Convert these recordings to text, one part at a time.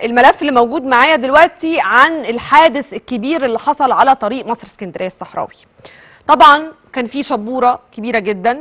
الملف اللي موجود معايا دلوقتي عن الحادث الكبير اللي حصل على طريق مصر اسكندريه الصحراوي طبعا كان في شبوره كبيره جدا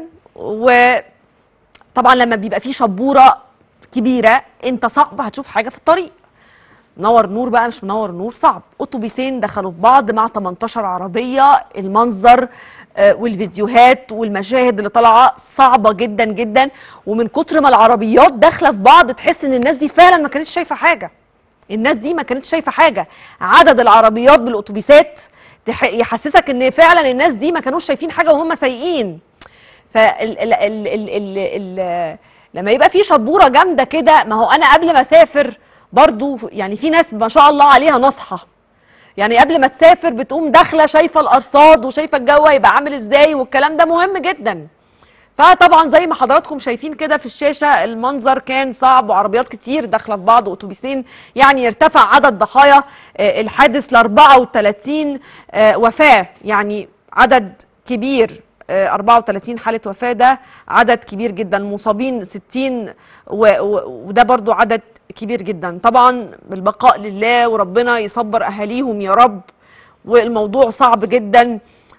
وطبعا لما بيبقى في شبوره كبيره انت صعب هتشوف حاجه في الطريق منور نور بقى مش منور نور صعب اتوبيسين دخلوا في بعض مع 18 عربيه المنظر آه، والفيديوهات والمشاهد اللي طالعه صعبه جدا جدا ومن كتر ما العربيات داخله في بعض تحس ان الناس دي فعلا ما كانتش شايفه حاجه الناس دي ما كانتش شايفه حاجه عدد العربيات بالاتوبيسات تح- يحسسك ان فعلا الناس دي ما كانوش شايفين حاجه وهم سايقين فال ال ال ال ال ال لما يبقى في شبوره جامده كده ما هو انا قبل ما اسافر برضو يعني في ناس ما شاء الله عليها ناصحه يعني قبل ما تسافر بتقوم داخله شايفه الارصاد وشايفه الجو هيبقى عامل ازاي والكلام ده مهم جدا فطبعا زي ما حضراتكم شايفين كده في الشاشه المنظر كان صعب وعربيات كتير داخله في بعض واتوبيسين يعني ارتفع عدد ضحايا آه، الحادث ل 34 آه، وفاه يعني عدد كبير آه، 34 حالة وفاة ده عدد كبير جدا مصابين 60 و- و- وده برضو عدد كبير جدا طبعا بالبقاء لله وربنا يصبر أهاليهم يا رب والموضوع صعب جدا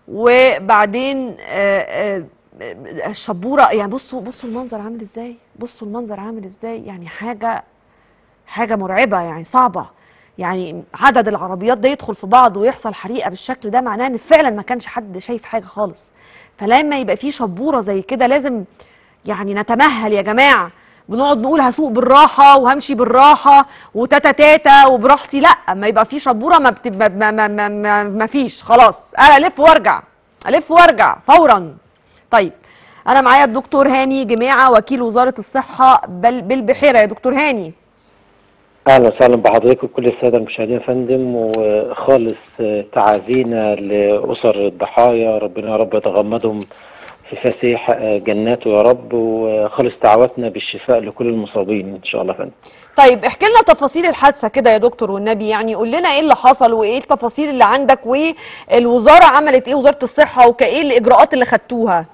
وبعدين آه، آه، آه، الشبورة يعني بصوا بصوا المنظر عامل ازاي بصوا المنظر عامل ازاي يعني حاجة حاجة مرعبة يعني صعبة يعني عدد العربيات ده يدخل في بعض ويحصل حريقة بالشكل ده معناه ان فعلا ما كانش حد شايف حاجة خالص فلما يبقى في شبورة زي كده لازم يعني نتمهل يا جماعة بنقعد نقول هسوق بالراحة وهمشي بالراحة وتاتا تاتا وبراحتي لا اما يبقى في شبورة ما, بت... ما, ما, ما, ما, ما, ما فيش خلاص انا الف وارجع الف وارجع فورا طيب انا معايا الدكتور هاني جماعة وكيل وزارة الصحة بل... بالبحيرة يا دكتور هاني اهلا وسهلا بحضرتك وكل الساده المشاهدين يا فندم وخالص تعازينا لاسر الضحايا ربنا يا رب يتغمدهم في فسيح جناته يا رب وخالص دعواتنا بالشفاء لكل المصابين ان شاء الله يا فندم طيب احكي لنا تفاصيل الحادثه كده يا دكتور والنبي يعني قول لنا ايه اللي حصل وايه التفاصيل اللي عندك والوزاره عملت ايه وزاره الصحه وكايه الاجراءات اللي خدتوها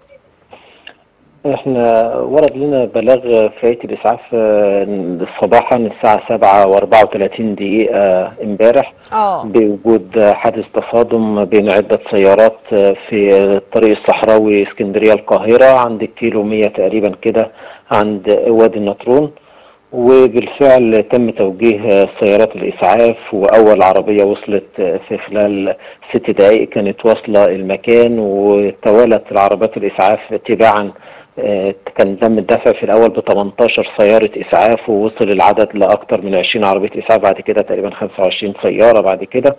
احنا ورد لنا بلاغ في هيئه الاسعاف آه، صباحا الساعه 7 و34 دقيقه امبارح اه بوجود حادث تصادم بين عدة سيارات في الطريق الصحراوي اسكندرية القاهرة عند الكيلو 100 تقريبا كده عند وادي النطرون وبالفعل تم توجيه سيارات الإسعاف وأول عربية وصلت في خلال ست دقائق كانت واصلة المكان وتوالت العربيات الإسعاف تباعا آه، كان تم الدفع في الأول ب 18 سيارة إسعاف ووصل العدد لأكثر من 20 عربية إسعاف بعد كده تقريبا 25 سيارة بعد كده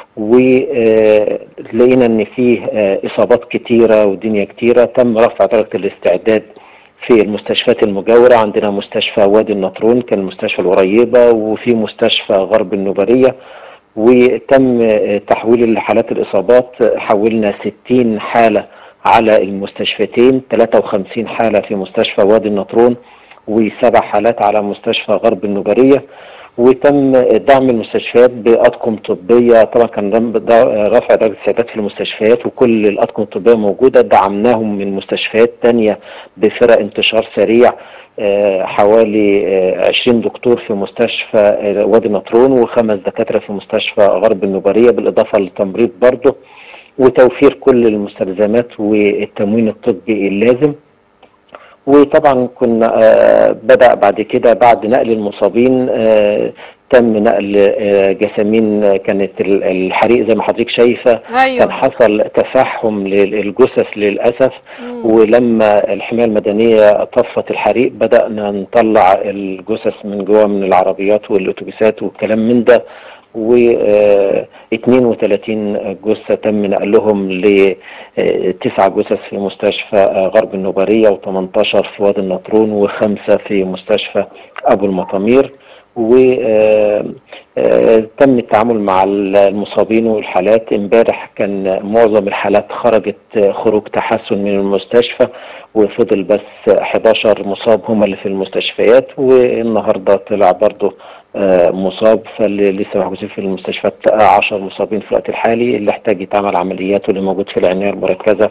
ولقينا ان فيه آه، اصابات كتيره ودنيا كتيره تم رفع درجه الاستعداد في المستشفيات المجاوره عندنا مستشفى وادي النطرون كان المستشفى القريبه وفي مستشفى غرب النوبريه وتم آه، تحويل الحالات الاصابات حولنا 60 حاله على المستشفيتين 53 حاله في مستشفى وادي النطرون وسبع حالات على مستشفى غرب النوبريه وتم دعم المستشفيات باطقم طبيه طبعا كان رم- دا- رفع درجه الاستعداد في المستشفيات وكل الاطقم الطبيه موجوده دعمناهم من مستشفيات تانية بفرق انتشار سريع آه، حوالي آه، 20 دكتور في مستشفى آه، وادي نطرون وخمس دكاتره في مستشفى غرب النوبريه بالاضافه للتمريض برضه وتوفير كل المستلزمات والتموين الطبي اللازم وطبعا كنا آه، بدأ بعد كده بعد نقل المصابين آه، تم نقل آه، جسامين آه، كانت ال- الحريق زي ما حضرتك شايفه ايوه كان حصل تفحم للجثث للأسف ولما الحماية المدنية طفت الحريق بدأنا نطلع الجثث من جوه من العربيات والأتوبيسات والكلام من ده و آه، 32 جثة تم نقلهم لتسع جثث في مستشفى آه، غرب النوبرية و18 في وادي النطرون وخمسة في مستشفى أبو المطامير وتم التعامل مع المصابين والحالات امبارح كان معظم الحالات خرجت آه، خروج تحسن من المستشفى وفضل بس 11 مصاب هم اللي في المستشفيات والنهارده طلع برضه آه، مصاب فاللي لسه محجوزين في المستشفيات 10 مصابين في الوقت الحالي اللي احتاج يتعمل عمليات واللي موجود في العنايه المركزه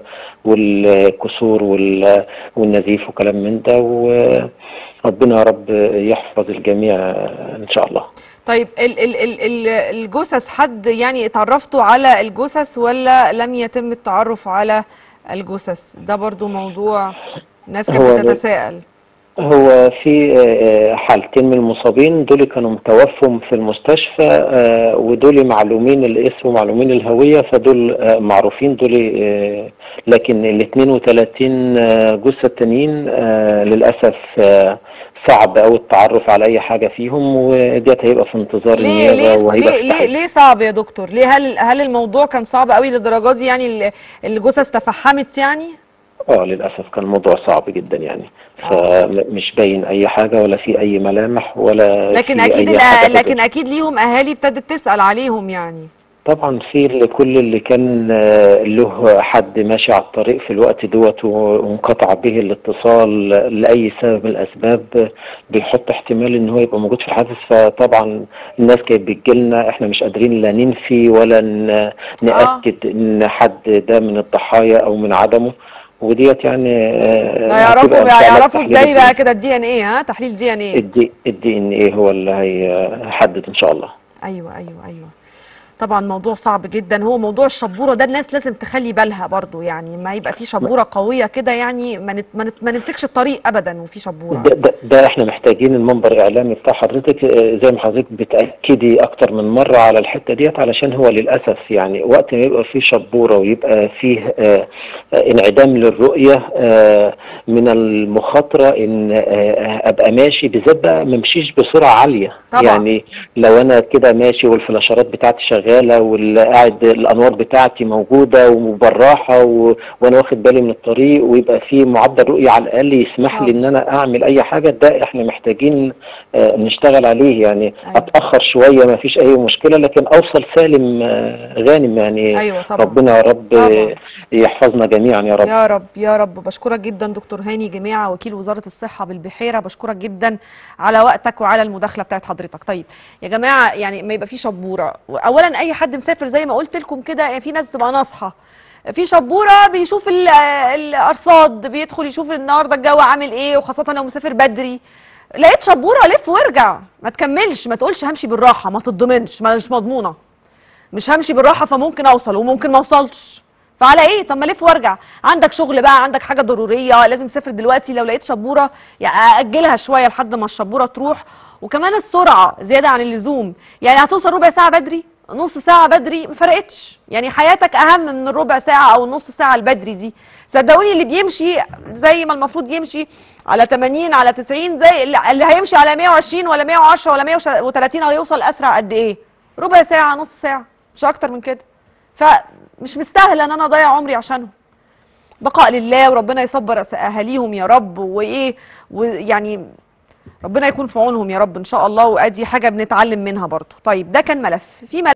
والكسور وال- والنزيف وكلام من ده وربنا يا رب يحفظ الجميع آه، ان شاء الله. طيب ال ال ال ال الجثث حد يعني اتعرفتوا على الجثث ولا لم يتم التعرف على الجثث ده برضو موضوع ناس كانت هو بتتساءل هو في آه، حالتين من المصابين دول كانوا متوفوا في المستشفى آه، ودول معلومين الاسم ومعلومين الهوية فدول آه، معروفين دول آه، لكن ال 32 آه، جثة التانيين آه، للأسف آه، صعب أوي التعرف على أي حاجة فيهم وديت هيبقى في انتظار ليه النيابة ليه وهيبقى ليه في ليه, تحقيق. ليه صعب يا دكتور ليه هل هل الموضوع كان صعب قوي للدرجه دي يعني ال- الجثث تفحمت يعني اه للأسف كان الموضوع صعب جدا يعني فمش باين أي حاجة ولا في أي ملامح ولا لكن في اكيد أي الأ- حاجة لكن اكيد ليهم اهالي ابتدت تسال عليهم يعني طبعا في ال- كل اللي كان آه، له حد ماشي على الطريق في الوقت دوت و- وانقطع به الاتصال لأي سبب من الأسباب آه، بيحط احتمال إن هو يبقى موجود في الحادث فطبعا الناس كانت بتجيلنا احنا مش قادرين لا ننفي ولا ن- نأكد إن حد ده من الضحايا أو من عدمه وديت يعني آه، لا يعرفوا هتبقى إن شاء الله يعرفوا التحليل ازاي بقى الجديد. كده الدي ان ايه ها تحليل دي ان ايه الدي الدي ان ايه هو اللي هيحدد ان شاء الله ايوه ايوه ايوه طبعا موضوع صعب جدا هو موضوع الشبوره ده الناس لازم تخلي بالها برضو يعني ما يبقى في شبوره قويه كده يعني ما, نت ما, نت ما نمسكش الطريق ابدا وفي شبوره ده, ده, ده احنا محتاجين المنبر الاعلامي بتاع حضرتك آه، زي ما حضرتك بتاكدي اكتر من مره على الحته ديت علشان هو للاسف يعني وقت ما يبقى فيه شبوره ويبقى فيه آه، آه، انعدام للرؤيه آه، من المخاطره ان آه، ابقى ماشي بالذات بقى ما امشيش بسرعه عاليه طبعا. يعني لو انا كده ماشي والفلاشرات بتاعتي شغاله والقاعد الانوار بتاعتي موجوده وبالراحه و... وانا واخد بالي من الطريق ويبقى في معدل رؤيه على الاقل يسمح طبعا. لي ان انا اعمل اي حاجه ده احنا محتاجين آه، نشتغل عليه يعني أيوة. اتاخر شويه ما فيش اي مشكله لكن اوصل سالم آه، غانم يعني أيوة طبعا. ربنا يا رب طبعا. آه، يحفظنا جميعا يا رب يا رب يا رب بشكرك جدا دكتور هاني جماعه وكيل وزاره الصحه بالبحيره بشكرك جدا على وقتك وعلى المداخله بتاعت حضرتك طيب يا جماعه يعني ما يبقى في شبوره اولا اي حد مسافر زي ما قلت لكم كده يعني في ناس بتبقى ناصحه في شبوره بيشوف ال- الارصاد بيدخل يشوف النهارده الجو عامل ايه وخاصه لو مسافر بدري لقيت شبوره لف وارجع ما تكملش ما تقولش همشي بالراحه ما تضمنش ما مش مضمونه مش همشي بالراحه فممكن اوصل وممكن ما اوصلش فعلى ايه طب ما الف وارجع عندك شغل بقى عندك حاجه ضروريه لازم تسافر دلوقتي لو لقيت شبوره يعني اجلها شويه لحد ما الشبوره تروح وكمان السرعه زياده عن اللزوم يعني هتوصل ربع ساعه بدري نص ساعه بدري ما فرقتش يعني حياتك اهم من الربع ساعه او النص ساعه البدري دي صدقوني اللي بيمشي زي ما المفروض يمشي على 80 على 90 زي اللي اللي هيمشي على 120 ولا 110 ولا 130 هيوصل اسرع قد ايه ربع ساعه نص ساعه مش اكتر من كده فمش مستاهله ان انا اضيع عمري عشانهم بقاء لله وربنا يصبر أس- اهاليهم يا رب وايه ويعني ربنا يكون في عونهم يا رب ان شاء الله وادي حاجه بنتعلم منها برضو طيب ده كان ملف في ملف